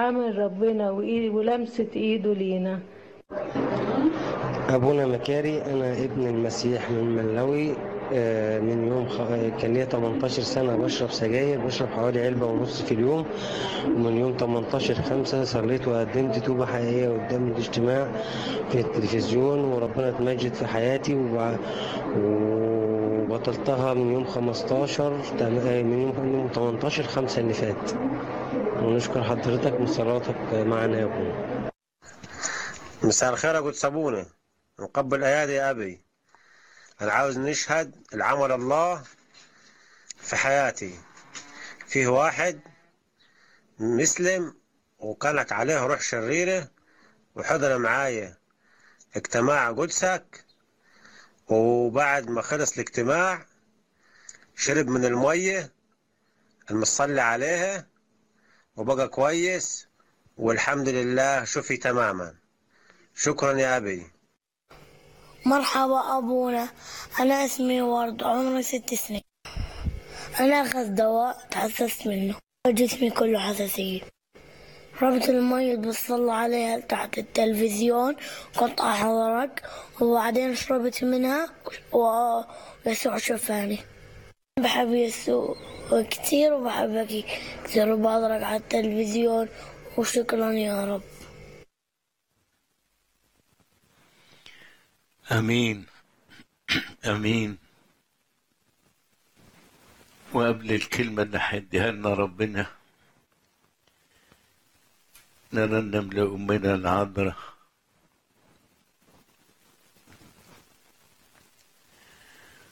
عمل ربنا وإيد- ولمسة إيده لينا أبونا مكاري أنا ابن المسيح من ملوي آه، من يوم خ... كان ليا 18 سنة بشرب سجاير بشرب حوالي علبة ونص في اليوم ومن يوم 18 خمسة صليت وقدمت توبة حقيقية قدام الاجتماع في التلفزيون وربنا اتمجد في حياتي وبع... وبطلتها من يوم 15 تم- آه، من يوم من يوم 18 خمسة اللي فات ونشكر حضرتك من صلاتك معنا يا ابونا مساء الخير يا قدس أبونا نقبل أيادي يا أبي أنا عاوز نشهد العمل الله في حياتي فيه واحد مسلم وكانت عليه روح شريرة وحضر معايا اجتماع قدسك وبعد ما خلص الاجتماع شرب من المية المصلي عليها وبقى كويس والحمد لله شفي تماما شكرا يا أبي مرحبا أبونا أنا اسمي ورد عمري ست سنين أنا أخذ دواء تحسست منه جسمي كله حساسية ربط المية بصلى عليها تحت التلفزيون كنت أحضرك وبعدين شربت منها ويسوع شفاني بحب يسوع كتير وبحبك كتير وبحضرك على التلفزيون وشكرا يا رب امين امين وقبل الكلمه اللي هيديها لنا ربنا نرنم لامنا العذراء